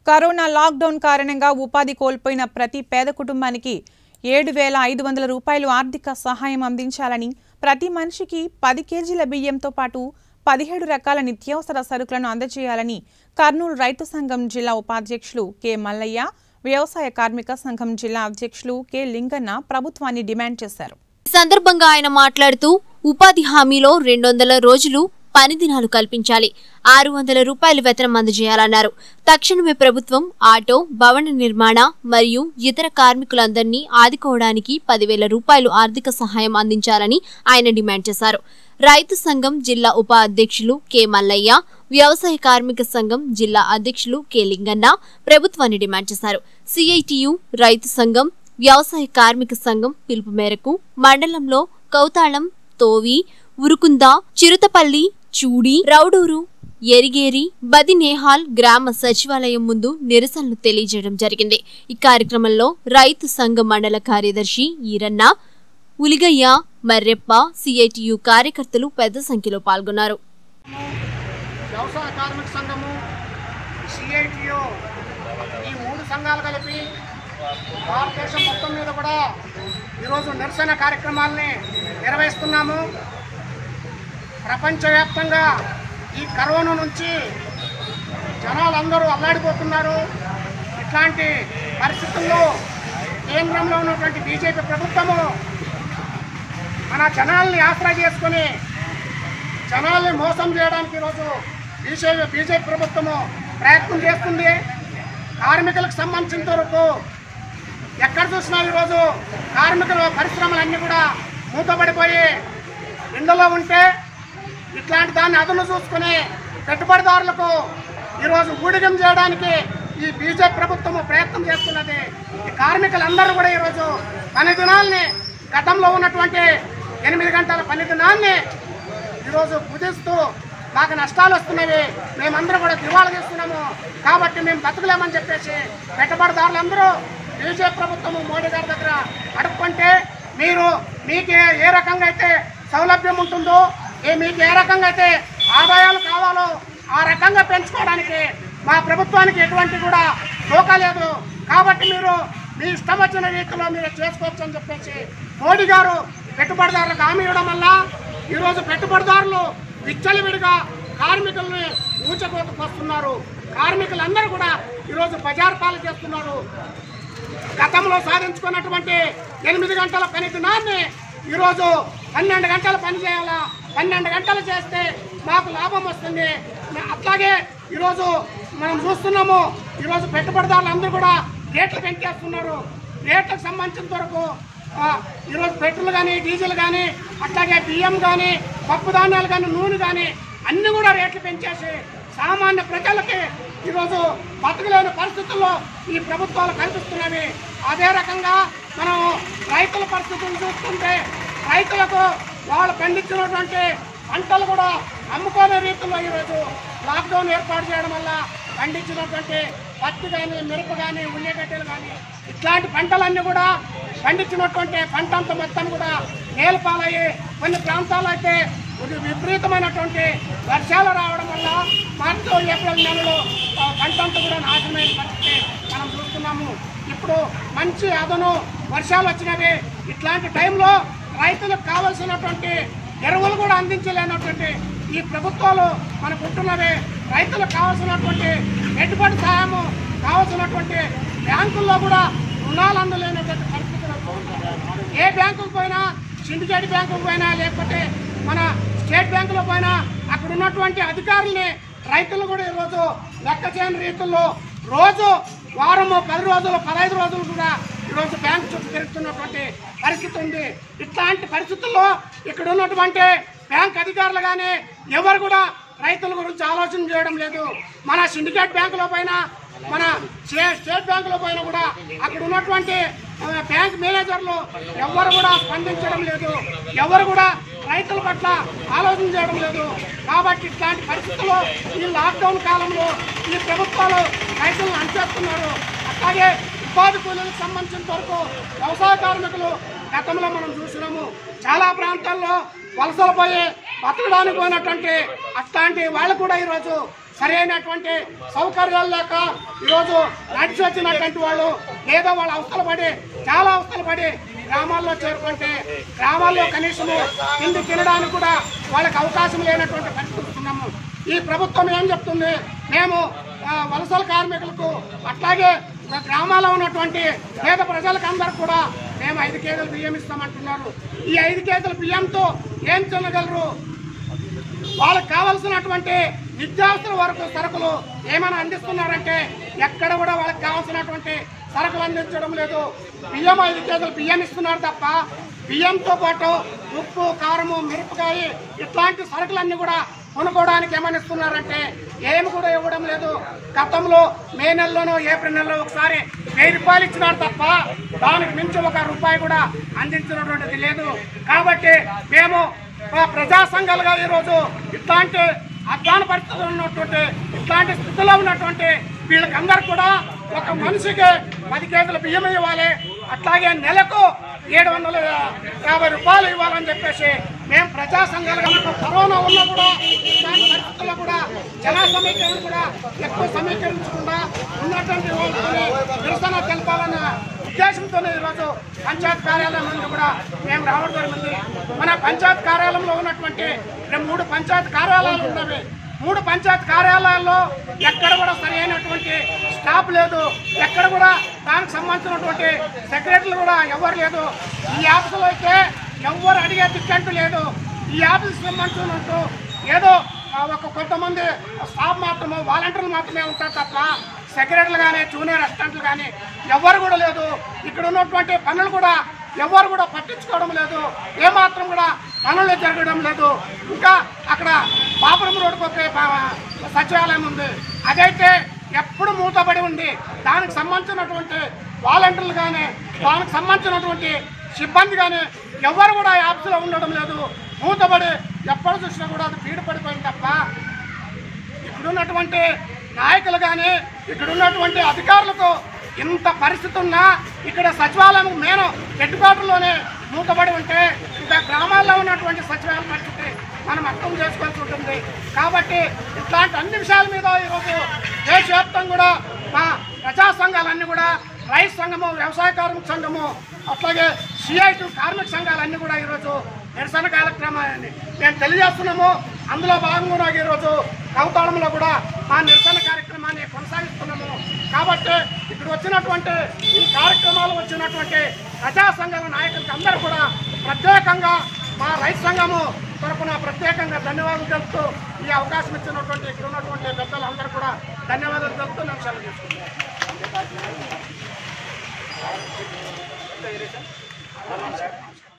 corona lockdown కారణంగా ఉపాధి కోల్పోయిన ప్రతి పేద కుటుంబానికి ఏడు వేల ఐదు వందల రూపాయలు ఆర్థిక సహాయం అందించాలని ప్రతి మనిషికి పది కేజీల బియ్యంతో పాటు పదిహేడు రకాల నిత్యావసర సరుకులను అందజేయాలని కర్నూలు రైతు సంఘం జిల్లా ఉపాధ్యక్షులు కె మల్లయ్య వ్యవసాయ కార్మిక సంఘం జిల్లా అధ్యక్షులు కె లింగన్న ప్రభుత్వాన్ని డిమాండ్ చేశారు ఈ సందర్భంగా ఆయన మాట్లాడుతూ ఉపాధి హామీలో రెండు వందల రోజులు పని దినాలు కల్పించాలి ఆరు వందల రూపాయలు వేతనం అందజేయాలన్నారు తక్షణమే ప్రభుత్వం ఆటో భవన నిర్మాణ మరియు ఇతర కార్మికులందరినీ ఆదుకోవడానికి పదివేల రూపాయలు ఆర్థిక సహాయం అందించాలని ఆయన డిమాండ్ చేశారు రైతు సంఘం జిల్లా ఉప అధ్యక్షులు కె మల్లయ్య వ్యవసాయ కార్మిక సంఘం జిల్లా అధ్యక్షులు కె లింగన్న ప్రభుత్వాన్ని డిమాండ్ చేశారు సిఐటియు రైతు సంఘం వ్యవసాయ కార్మిక సంఘం పిలుపు మేరకు మండలంలో కౌతాళం తోవి ఉరుకుంద చిరుతపల్లి చూడి రౌడూరు ఎరిగేరి బదినేహాల్ గ్రామ సచివాలయం ముందు నిరసనలు తెలియజేయడం జరిగింది ఈ కార్యక్రమంలో రైతు సంఘ మండల కార్యదర్శి ఈరన్న ఉలిగయ్య మర్రెప్ప సిఐటియు కార్యకర్తలు పెద్ద సంఖ్యలో పాల్గొన్నారు వ్యవసాయ కార్మిక సంఘము సిఐటియు ఈ మూడు సంఘాలు కలిపి భారతదేశం మొత్తం మీద కూడా ఈరోజు నిరసన కార్యక్రమాల్ని నిర్వహిస్తున్నాము ప్రపంచవ్యాప్తంగా ఈ కరోనా నుంచి జనాలందరూ అల్లాడిపోతున్నారు ఇట్లాంటి పరిస్థితుల్లో కేంద్రంలో ఉన్నటువంటి బీజేపీ ప్రభుత్వము మన జనాల్ని ఆసరా చేసుకొని జనాల్ని మోసం చేయడానికి ఈరోజు బీజేపీ బీజేపీ ప్రభుత్వము ప్రయత్నం చేస్తుంది కార్మికులకు సంబంధించిన వరకు ఎక్కడ చూసినా ఈరోజు కార్మికుల పరిశ్రమలన్నీ కూడా మూతపడిపోయి ఇండలో ఉంటే ఇట్లాంటి దాన్ని అదును చూసుకుని పెట్టుబడిదారులకు ఈరోజు ఊడిగం చేయడానికి ఈ బీజేపీ ప్రభుత్వం ప్రయత్నం చేస్తున్నది ఈ కార్మికులందరూ కూడా ఈరోజు పని దినాల్ని గతంలో ఉన్నటువంటి ఎనిమిది గంటల పని దినాన్ని ఈరోజు కుదిస్తూ మాకు నష్టాలు వస్తున్నవి మేమందరం కూడా దివాళా తీస్తున్నాము కాబట్టి మేము బతుకులేమని చెప్పేసి పెట్టుబడిదారులందరూ బీజేపీ ప్రభుత్వము మోడీ గారి దగ్గర అడుక్కుంటే మీరు మీకు ఏ- ఏ రకంగా అయితే సౌలభ్యం ఉంటుందో ఏ మీకు ఏ రకంగా అయితే ఆదాయాలు కావాలో ఆ రకంగా పెంచుకోవడానికి మా ప్రభుత్వానికి ఎటువంటి కూడా డోకా లేదు కాబట్టి మీరు మీ ఇష్టం వచ్చిన రీతిలో మీరు చేసుకోవచ్చు అని చెప్పేసి మోడీ గారు పెట్టుబడిదారులకు హామీ ఇవ్వడం వల్ల ఈరోజు పెట్టుబడిదారులు విచ్చలవిడిగా కార్మికుల్ని ఊచకోతకొస్తున్నారు కార్మికులందరూ కూడా ఈరోజు బజార్ పాలు చేస్తున్నారు గతంలో సాధించుకున్నటువంటి ఎనిమిది గంటల పని దినాన్ని ఈరోజు పన్నెండు గంటలు పని చేయాలా పన్నెండు గంటలు చేస్తే మాకు లాభం వస్తుంది అట్లాగే ఈరోజు మనం చూస్తున్నాము ఈరోజు పెట్టుబడిదారులు అందరూ కూడా రేట్లు పెంచేస్తున్నారు రేట్లకు సంబంధించిన వరకు ఆ, ఈరోజు పెట్రోల్ కానీ డీజిల్ కానీ అట్లాగే బియ్యం కానీ పప్పు ధాన్యాలు కానీ నూనె కానీ అన్ని కూడా రేట్లు పెంచేసి సామాన్య ప్రజలకి ఈరోజు బతకలేని పరిస్థితుల్లో ఈ ప్రభుత్వాలు కల్పిస్తున్నవి అదే రకంగా మనం రైతుల పరిస్థితులు చూస్తుంటే రైతులకు వాళ్ళు పండించినటువంటి పంటలు కూడా అమ్ముకోనే రీతిలో ఈరోజు లాక్డౌన్ ఏర్పాటు చేయడం వల్ల పండించినటువంటి పత్తి కానీ మిరప కానీ ఉల్లిగడ్డలు కానీ ఇట్లాంటి పంటలన్నీ కూడా పండించినటువంటి పంట అంతా మొత్తం కూడా నేలపాలయ్యి కొన్ని ప్రాంతాల్లో అయితే ఇది విపరీతమైనటువంటి వర్షాలు రావడం వల్ల మార్చి ఏప్రిల్ నెలలో ఆ, పంట అంతా కూడా నాశనమైన పరిస్థితి మనం చూస్తున్నాము ఇప్పుడు మంచి అదను వర్షాలు వచ్చినవి ఇట్లాంటి టైంలో రైతులకు కావలసినటువంటి ఎరువులు కూడా అందించలేనటువంటి ఈ ప్రభుత్వాలు మనకు ఉంటున్నవి రైతులకు కావాల్సినటువంటి పెట్టుబడి సహాయము కావాల్సినటువంటి బ్యాంకుల్లో కూడా రుణాలు అందలేనటువంటి పరిస్థితులు ఏ బ్యాంకుకు పోయినా సిండికేట్ బ్యాంకుకు పోయినా లేకపోతే మన స్టేట్ బ్యాంకులో పోయినా అక్కడ ఉన్నటువంటి అధికారుల్ని రైతులు కూడా ఈరోజు లెక్క చేయని రీతుల్లో రోజు వారము పది రోజులు పదహైదు రోజులు కూడా ఈరోజు బ్యాంకు చుట్టూ తిరుగుతున్నటువంటి పరిస్థితి ఉంది ఇట్లాంటి పరిస్థితుల్లో ఇక్కడ ఉన్నటువంటి బ్యాంక్ అధికారులు కానీ ఎవరు కూడా రైతుల గురించి ఆలోచన చేయడం లేదు మన సిండికేట్ బ్యాంకులో పైన మన స్టే- స్టేట్ బ్యాంకులో పైన కూడా అక్కడ ఉన్నటువంటి ఆ, బ్యాంక్ మేనేజర్లు ఎవరు కూడా స్పందించడం లేదు ఎవరు కూడా రైతుల పట్ల ఆలోచన చేయడం లేదు కాబట్టి ఇట్లాంటి పరిస్థితుల్లో ఈ లాక్డౌన్ కాలంలో ఈ ప్రభుత్వాలు రైతులను అంచేస్తున్నారు అట్లాగే ఉపాధి కూలీలకు సంబంధించిన వరకు వ్యవసాయ కార్మికులు గతంలో మనం చూసినాము చాలా ప్రాంతాల్లో వలసలు పోయి బతకడానికి పోయినటువంటి అట్లాంటి వాళ్ళు కూడా ఈరోజు సరైనటువంటి సౌకర్యాలు లేక ఈరోజు నడిచి వచ్చినటువంటి వాళ్ళు లేదా వాళ్ళ అవస్థలు పడి చాలా అవస్థలు పడి గ్రామాల్లో చేరుకుంటే గ్రామాల్లో కనీసము తిండి తినడానికి కూడా వాళ్ళకి అవకాశం లేనటువంటి పరిస్థితి ఉన్నాము ఈ ప్రభుత్వం ఏం చెప్తుంది మేము ఆ, వలసల కార్మికులకు అట్లాగే గ్రామాల్లో ఉన్నటువంటి పేద ప్రజలకు అందరూ కూడా మేము ఐదు కేజీలు బియ్యం ఇస్తామంటున్నారు ఈ ఐదు కేజీల బియ్యంతో ఏం తినగలరు వాళ్ళకి కావాల్సినటువంటి నిత్యావసర వరకు సరుకులు ఏమైనా అందిస్తున్నారంటే ఎక్కడ కూడా వాళ్ళకి కావాల్సినటువంటి సరుకులు అందించడం లేదు బియ్యం ఐదు కేజీలు బియ్యం ఇస్తున్నారు తప్ప బియ్యంతో పాటు ఉప్పు కారము మిరపకాయ ఇట్లాంటి సరుకులన్నీ కూడా కొనుక్కోవడానికి ఏమని ఇస్తున్నారంటే ఏమి కూడా ఇవ్వడం లేదు గతంలో మే నెలలోనో ఏప్రిల్ నెలలో ఒకసారి వెయ్యి రూపాయలు ఇచ్చినారు తప్ప దానికి మించి ఒక రూపాయి కూడా అందించినటువంటిది లేదు కాబట్టి మేము ఆ ప్రజా సంఘాలుగా ఈరోజు ఇట్లాంటి అధ్వాన పరిస్థితుల్లో ఉన్నటువంటి ఇట్లాంటి స్థితిలో ఉన్నటువంటి వీళ్ళకందరూ కూడా ఒక మనిషికి పది కేజీల బియ్యం ఇవ్వాలి అట్లాగే నెలకు ఏడు వందల యాభై రూపాయలు ఇవ్వాలని చెప్పేసి మేము ప్రజా సంఘాలుగా మనకు కరోనా ఉన్నా కూడా ఇట్లాంటి పరిస్థితుల్లో కూడా జన సమీకరణ కూడా ఎక్కువ సమీకరించకుండా ఉన్నటువంటి వాళ్ళతోనే నిరసన తెలపాలన్న ఉద్దేశంతోనే ఈరోజు పంచాయత్ కార్యాలయం నుండి కూడా మేము రావడం జరిగింది మన పంచాయత్ కార్యాలయంలో ఉన్నటువంటి ఇక్కడ మూడు పంచాయత్ కార్యాలయాలు ఉన్నవి మూడు పంచాయత్ కార్యాలయాల్లో ఎక్కడ కూడా సరైనటువంటి స్టాఫ్ లేదు ఎక్కడ కూడా దానికి సంబంధించినటువంటి సెక్రటరీలు కూడా ఎవరు లేదు ఈ ఆఫీసులో అయితే ఎవరు అడిగే దిక్కంటూ లేదు ఈ ఆఫీస్ సంబంధించినట్టు ఏదో ఆ, ఒక కొంతమంది స్టాఫ్ మాత్రమే వాలంటీర్లు మాత్రమే ఉంటారు తప్ప సెక్రటరీలు కానీ జూనియర్ అసిస్టెంట్లు కానీ ఎవరు కూడా లేదు ఇక్కడ ఉన్నటువంటి పనులు కూడా ఎవరు కూడా పట్టించుకోవడం లేదు ఏమాత్రం కూడా పనులు జరగడం లేదు ఇంకా అక్కడ బాపురం రోడ్డుకు ఒక ప- సచివాలయం ఉంది అదైతే ఎప్పుడు మూతపడి ఉంది దానికి సంబంధించినటువంటి వాలంటీర్లు కానీ దానికి సంబంధించినటువంటి సిబ్బంది కానీ ఎవరు కూడా ఈ ఆఫీసులో ఉండడం లేదు మూతపడి ఎప్పుడు చూసినా కూడా అది పీడ పడిపోయింది తప్ప ఇక్కడ ఉన్నటువంటి నాయకులు కానీ ఇక్కడ ఉన్నటువంటి అధికారులకు ఇంత పరిస్థితి ఉన్నా ఇక్కడ సచివాలయం మేను హెడ్ క్వార్టర్లోనే మూతపడి ఉంటే ఇంకా గ్రామాల్లో ఉన్నటువంటి సచివాలయం పరిస్థితి మనం అర్థం చేసుకోవాల్సి ఉంటుంది కాబట్టి ఇట్లాంటి అన్ని విషయాల మీద ఈరోజు దేశవ్యాప్తంగా కూడా మా ప్రజా సంఘాలన్నీ కూడా రైతు సంఘము వ్యవసాయ కార్మిక సంఘము అట్లాగే సిఐటి కార్మిక సంఘాలన్నీ కూడా ఈరోజు నిరసన కార్యక్రమాన్ని మేము తెలియజేస్తున్నాము అందులో భాగంగా ఈరోజు కౌతాళంలో కూడా మా నిరసన కార్యక్రమాన్ని కొనసాగిస్తున్నాము కాబట్టి ఇక్కడ వచ్చినటువంటి ఈ కార్యక్రమాలు వచ్చినటువంటి ప్రజా సంఘాల నాయకులకి అందరూ కూడా ప్రత్యేకంగా మా రైతు సంఘము తరపున ప్రత్యేకంగా ధన్యవాదాలు తెలుపుతూ ఈ అవకాశం ఇచ్చినటువంటి ఇక్కడ ఉన్నటువంటి పెద్దలందరూ కూడా ధన్యవాదాలు తెలుపుతూ నేను సెలవు తీసుకుంటాను